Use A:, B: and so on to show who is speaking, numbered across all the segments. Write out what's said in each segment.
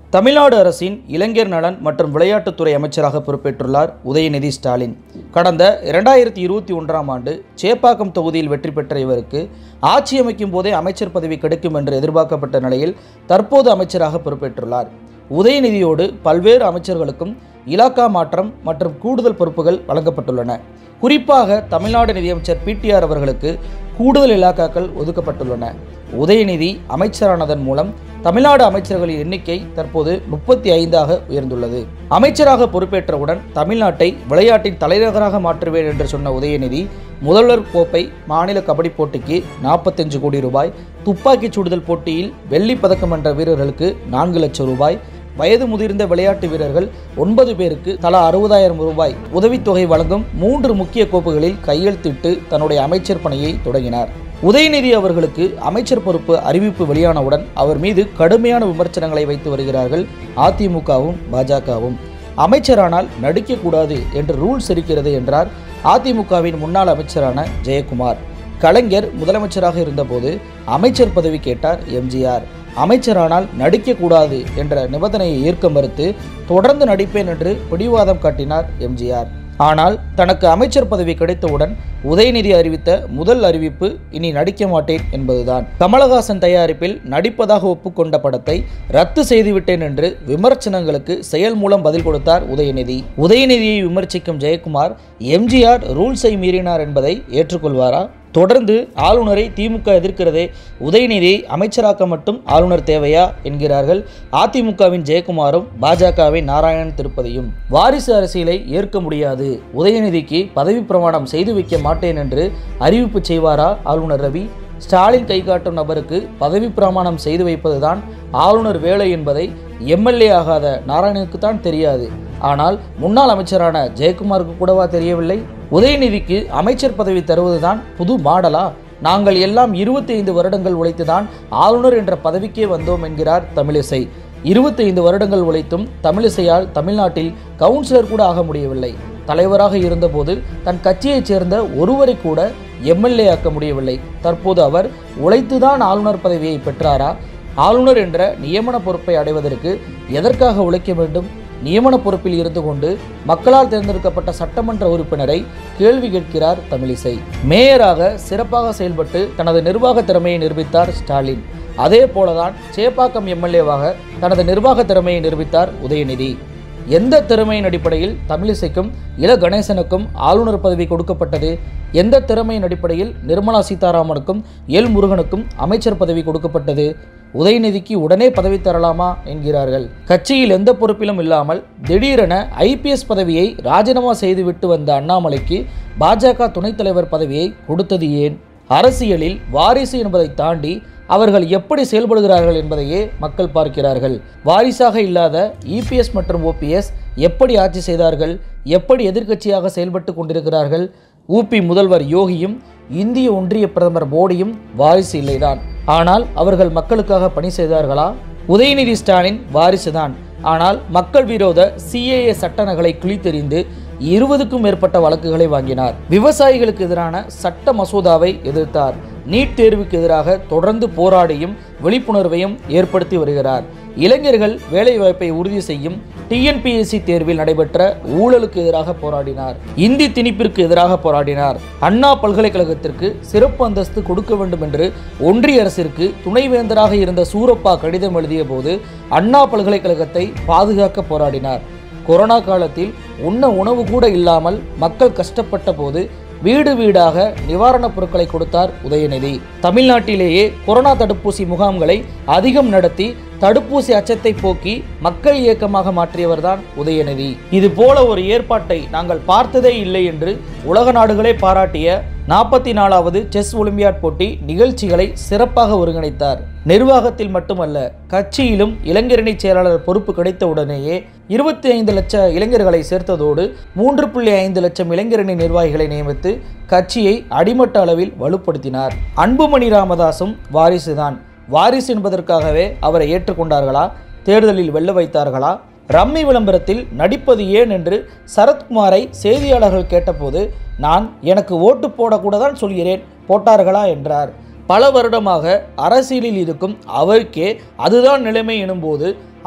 A: தமிழ்நாடு அரசின் இளைஞர் நலன் மற்றும் விளையாட்டுத்துறை அமைச்சராக பொறுப்பேற்றுள்ளார் உதயநிதி ஸ்டாலின் கடந்த இரண்டாயிரத்தி இருபத்தி ஒன்றாம் ஆண்டு சேப்பாக்கம் தொகுதியில் வெற்றி பெற்ற இவருக்கு ஆட்சி அமைக்கும் போதே அமைச்சர் பதவி கிடைக்கும் என்று எதிர்பார்க்கப்பட்ட நிலையில் தற்போது அமைச்சராக பொறுப்பேற்றுள்ளார் உதயநிதியோடு பல்வேறு அமைச்சர்களுக்கும் இலாக்கா மாற்றம் மற்றும் கூடுதல் பொறுப்புகள் வழங்கப்பட்டுள்ளன குறிப்பாக தமிழ்நாடு நிதியமைச்சர் பிடிஆர் அவர்களுக்கு கூடுதல் இலாக்காக்கள் ஒதுக்கப்பட்டுள்ளன உதயநிதி அமைச்சரானதன் மூலம் தமிழ்நாடு அமைச்சர்களின் எண்ணிக்கை தற்போது முப்பத்தி ஐந்தாக உயர்ந்துள்ளது அமைச்சராக பொறுப்பேற்றவுடன் தமிழ்நாட்டை விளையாட்டின் தலைநகராக மாற்றுவேன் என்று சொன்ன உதயநிதி முதல்வர் கோப்பை மாநில கபடி போட்டிக்கு நாற்பத்தஞ்சு கோடி ரூபாய் துப்பாக்கிச் சுடுதல் போட்டியில் வெள்ளிப் பதக்கம் வென்ற வீரர்களுக்கு நான்கு லட்சம் ரூபாய் வயது முதிர்ந்த விளையாட்டு வீரர்கள் ஒன்பது பேருக்கு தலா அறுபதாயிரம் ரூபாய் உதவித்தொகை வழங்கும் மூன்று முக்கிய கோப்புகளில் கையெழுத்திட்டு தன்னுடைய அமைச்சர் பணியை தொடங்கினார் உதயநிதி அவர்களுக்கு அமைச்சர் பொறுப்பு அறிவிப்பு வெளியானவுடன் அவர் மீது கடுமையான விமர்சனங்களை வைத்து வருகிறார்கள் அதிமுகவும் பாஜகவும் அமைச்சரானால் நடிக்கக்கூடாது என்று ரூல்ஸ் இருக்கிறது என்றார் அதிமுகவின் முன்னாள் அமைச்சரான ஜெயக்குமார் கலைஞர் முதலமைச்சராக இருந்தபோது அமைச்சர் பதவி கேட்டார் எம்ஜிஆர் அமைச்சரானால் நடிக்கக்கூடாது என்ற நிபந்தனையை ஏற்க மறுத்து தொடர்ந்து நடிப்பேன் என்று பிடிவாதம் காட்டினார் எம்ஜிஆர் ஆனால் தனக்கு அமைச்சர் பதவி கிடைத்தவுடன் உதயநிதி அறிவித்த முதல் அறிவிப்பு இனி நடிக்க மாட்டேன் என்பதுதான் கமலஹாசன் தயாரிப்பில் நடிப்பதாக ஒப்புக்கொண்ட படத்தை ரத்து செய்துவிட்டேன் என்று விமர்சனங்களுக்கு செயல் மூலம் பதில் கொடுத்தார் உதயநிதி உதயநிதியை விமர்சிக்கும் ஜெயக்குமார் எம்ஜிஆர் ரூல்ஸை மீறினார் என்பதை ஏற்றுக்கொள்வாரா தொடர்ந்து ஆளுநரை திமுக எதிர்க்கிறதே உதயநிதியை அமைச்சராக்க மட்டும் ஆளுநர் தேவையா என்கிறார்கள் அதிமுகவின் ஜெயக்குமாரும் பாஜகவின் நாராயணன் திருப்பதியும் வாரிசு அரசியலை ஏற்க முடியாது உதயநிதிக்கு பதவி பிரமாணம் செய்து வைக்க மாட்டேன் என்று அறிவிப்பு செய்வாரா ஆளுநர் ரவி ஸ்டாலின் கை காட்டும் நபருக்கு பதவி பிரமாணம் செய்து வைப்பதுதான் ஆளுநர் வேலை என்பதை எம்எல்ஏ ஆகாத நாராயணனுக்கு தான் தெரியாது ஆனால் முன்னாள் அமைச்சரான ஜெயக்குமாருக்கு கூடவா தெரியவில்லை உதயநிதிக்கு அமைச்சர் பதவி தருவதுதான் புது மாடலா நாங்கள் எல்லாம் இருபத்தி ஐந்து வருடங்கள் உழைத்துதான் ஆளுநர் என்ற பதவிக்கே வந்தோம் என்கிறார் தமிழிசை இருபத்தி ஐந்து வருடங்கள் உழைத்தும் தமிழிசையால் தமிழ்நாட்டில் கவுன்சிலர் கூட ஆக முடியவில்லை தலைவராக இருந்தபோது தன் கட்சியைச் சேர்ந்த ஒருவரை கூட எம்எல்ஏ ஆக்க முடியவில்லை தற்போது அவர் உழைத்துதான் ஆளுநர் பதவியை பெற்றாரா ஆளுநர் என்ற நியமன பொறுப்பை அடைவதற்கு எதற்காக உழைக்க வேண்டும் நியமன பொறுப்பில் இருந்து கொண்டு மக்களால் தேர்ந்தெடுக்கப்பட்ட சட்டமன்ற உறுப்பினரை கேள்வி கேட்கிறார் தமிழிசை மேயராக சிறப்பாக செயல்பட்டு தனது நிர்வாக திறமையை நிரூபித்தார் ஸ்டாலின் அதே போலதான் சேப்பாக்கம் எம்எல்ஏவாக தனது நிர்வாக திறமையை நிரூபித்தார் உதயநிதி எந்த திறமையின் அடிப்படையில் தமிழிசைக்கும் இள கணேசனுக்கும் ஆளுநர் பதவி கொடுக்கப்பட்டது எந்த திறமையின் அடிப்படையில் நிர்மலா சீதாராமனுக்கும் எல் முருகனுக்கும் அமைச்சர் பதவி கொடுக்கப்பட்டது உதயநிதிக்கு உடனே பதவி தரலாமா என்கிறார்கள் கட்சியில் எந்த பொறுப்பிலும் இல்லாமல் திடீரென ஐபிஎஸ் பதவியை ராஜினாமா செய்துவிட்டு வந்த அண்ணாமலைக்கு பாஜக துணைத் தலைவர் பதவியை கொடுத்தது ஏன் அரசியலில் வாரிசு என்பதை தாண்டி அவர்கள் எப்படி செயல்படுகிறார்கள் என்பதையே மக்கள் பார்க்கிறார்கள் வாரிசாக இல்லாத இபிஎஸ் மற்றும் ஓபிஎஸ் எப்படி ஆட்சி செய்தார்கள் எப்படி எதிர்க்கட்சியாக செயல்பட்டு கொண்டிருக்கிறார்கள் ஊபி முதல்வர் யோகியும் இந்திய ஒன்றிய பிரதமர் மோடியும் வாரிசு இல்லைதான் ஆனால் அவர்கள் மக்களுக்காக பணி செய்தார்களா உதயநிதி ஸ்டாலின் வாரிசுதான் ஆனால் மக்கள் விரோத சிஏஏ சட்ட நகலை கிழித்தெறிந்து இருபதுக்கும் மேற்பட்ட வழக்குகளை வாங்கினார் விவசாயிகளுக்கு எதிரான சட்ட மசோதாவை எதிர்த்தார் நீட் தேர்வுக்கு எதிராக தொடர்ந்து போராடியும் விழிப்புணர்வையும் ஏற்படுத்தி வருகிறார் இளைஞர்கள் வேலைவாய்ப்பை உறுதி செய்யும் டிஎன்பிஎஸ்சி தேர்வில் நடைபெற்ற ஊழலுக்கு எதிராக போராடினார் இந்தி திணிப்பிற்கு எதிராக போராடினார் அண்ணா பல்கலைக்கழகத்திற்கு சிறப்பு அந்தஸ்து கொடுக்க வேண்டும் என்று ஒன்றிய அரசிற்கு துணைவேந்தராக இருந்த சூரப்பா கடிதம் எழுதிய போது அண்ணா பல்கலைக்கழகத்தை பாதுகாக்க போராடினார் கொரோனா காலத்தில் உண்ண உணவு கூட இல்லாமல் மக்கள் கஷ்டப்பட்ட போது வீடு வீடாக நிவாரணப் பொருட்களை கொடுத்தார் உதயநிதி தமிழ்நாட்டிலேயே கொரோனா தடுப்பூசி முகாம்களை அதிகம் நடத்தி தடுப்பூசி அச்சத்தை போக்கி மக்கள் இயக்கமாக மாற்றியவர்தான் உதயநிதி இது போல ஒரு ஏற்பாட்டை நாங்கள் பார்த்ததே இல்லை என்று உலக நாடுகளே பாராட்டிய நாற்பத்தி நாலாவது செஸ் ஒலிம்பியாட் போட்டி நிகழ்ச்சிகளை சிறப்பாக ஒருங்கிணைத்தார் நிர்வாகத்தில் மட்டுமல்ல கட்சியிலும் இளைஞரணி செயலாளர் பொறுப்பு கிடைத்தவுடனேயே இருபத்தி ஐந்து லட்ச இளைஞர்களை சேர்த்ததோடு மூன்று புள்ளி ஐந்து லட்சம் இளைஞரணி நிர்வாகிகளை நியமித்து கட்சியை அடிமட்ட அளவில் வலுப்படுத்தினார் அன்புமணி ராமதாசும் வாரிசுதான் வாரிசு என்பதற்காகவே அவரை ஏற்றுக்கொண்டார்களா தேர்தலில் வெல்ல வைத்தார்களா ரம்மி விளம்பரத்தில் நடிப்பது ஏன் என்று சரத்குமாரை செய்தியாளர்கள் கேட்டபோது நான் எனக்கு ஓட்டு போடக்கூட தான் சொல்கிறேன் போட்டார்களா என்றார் பல வருடமாக அரசியலில் இருக்கும் அவருக்கே அதுதான் நிலைமை எனும்போது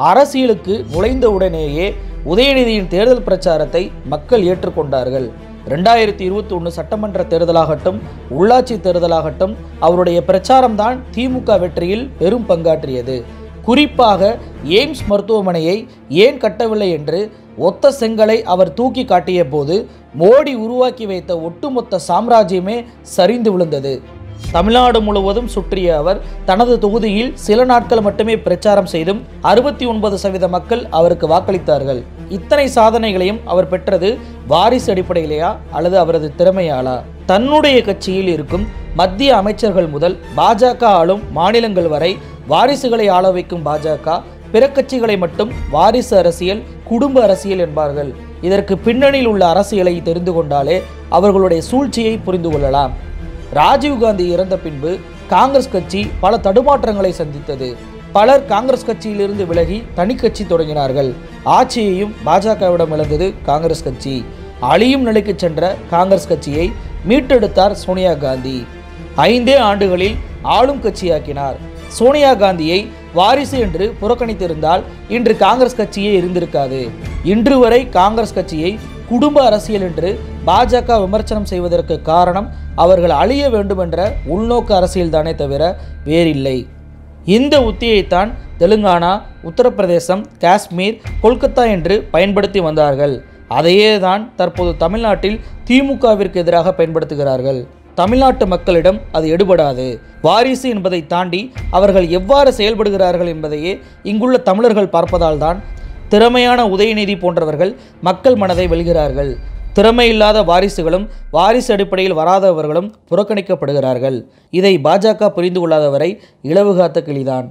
A: அரசியலுக்கு நுழைந்தவுடனேயே உதயநிதியின் தேர்தல் பிரச்சாரத்தை மக்கள் ஏற்றுக்கொண்டார்கள் ரெண்டாயிரத்தி இருபத்தி ஒன்று சட்டமன்ற தேர்தலாகட்டும் உள்ளாட்சி தேர்தலாகட்டும் அவருடைய பிரச்சாரம்தான் திமுக வெற்றியில் பெரும் பங்காற்றியது குறிப்பாக எய்ம்ஸ் மருத்துவமனையை ஏன் கட்டவில்லை என்று ஒத்த செங்கலை அவர் தூக்கி காட்டிய போது மோடி உருவாக்கி வைத்த ஒட்டுமொத்த சாம்ராஜ்யமே சரிந்து விழுந்தது தமிழ்நாடு முழுவதும் சுற்றிய அவர் தனது தொகுதியில் சில நாட்கள் மட்டுமே பிரச்சாரம் செய்தும் அறுபத்தி ஒன்பது சதவீத மக்கள் அவருக்கு வாக்களித்தார்கள் இத்தனை சாதனைகளையும் அவர் பெற்றது வாரிசு அடிப்படையிலேயா அல்லது அவரது திறமையாலா தன்னுடைய கட்சியில் இருக்கும் மத்திய அமைச்சர்கள் முதல் பாஜக ஆளும் மாநிலங்கள் வரை வாரிசுகளை ஆள வைக்கும் பாஜக பிற கட்சிகளை மட்டும் வாரிசு அரசியல் குடும்ப அரசியல் என்பார்கள் இதற்கு பின்னணியில் உள்ள அரசியலை தெரிந்து கொண்டாலே அவர்களுடைய சூழ்ச்சியை புரிந்து கொள்ளலாம் ராஜீவ்காந்தி இறந்த பின்பு காங்கிரஸ் கட்சி பல தடுமாற்றங்களை சந்தித்தது பலர் காங்கிரஸ் கட்சியிலிருந்து விலகி தனி கட்சி தொடங்கினார்கள் ஆட்சியையும் பாஜகவிடம் இழந்தது காங்கிரஸ் கட்சி அழியும் நிலைக்கு சென்ற காங்கிரஸ் கட்சியை மீட்டெடுத்தார் சோனியா காந்தி ஐந்தே ஆண்டுகளில் ஆளும் கட்சியாக்கினார் சோனியா காந்தியை வாரிசு என்று புறக்கணித்திருந்தால் இன்று காங்கிரஸ் கட்சியே இருந்திருக்காது இன்று வரை காங்கிரஸ் கட்சியை குடும்ப அரசியல் என்று பாஜக விமர்சனம் செய்வதற்கு காரணம் அவர்கள் அழிய வேண்டுமென்ற உள்நோக்கு அரசியல் தானே தவிர வேறில்லை இந்த உத்தியைத்தான் தெலுங்கானா உத்தரப்பிரதேசம் காஷ்மீர் கொல்கத்தா என்று பயன்படுத்தி வந்தார்கள் அதையே தான் தற்போது தமிழ்நாட்டில் திமுகவிற்கு எதிராக பயன்படுத்துகிறார்கள் தமிழ்நாட்டு மக்களிடம் அது எடுபடாது வாரிசு என்பதை தாண்டி அவர்கள் எவ்வாறு செயல்படுகிறார்கள் என்பதையே இங்குள்ள தமிழர்கள் பார்ப்பதால் தான் திறமையான உதயநிதி போன்றவர்கள் மக்கள் மனதை வெல்கிறார்கள் திறமையில்லாத வாரிசுகளும் வாரிசு அடிப்படையில் வராதவர்களும் புறக்கணிக்கப்படுகிறார்கள் இதை பாஜக புரிந்து கொள்ளாதவரை இலவு காத்த கிளிதான்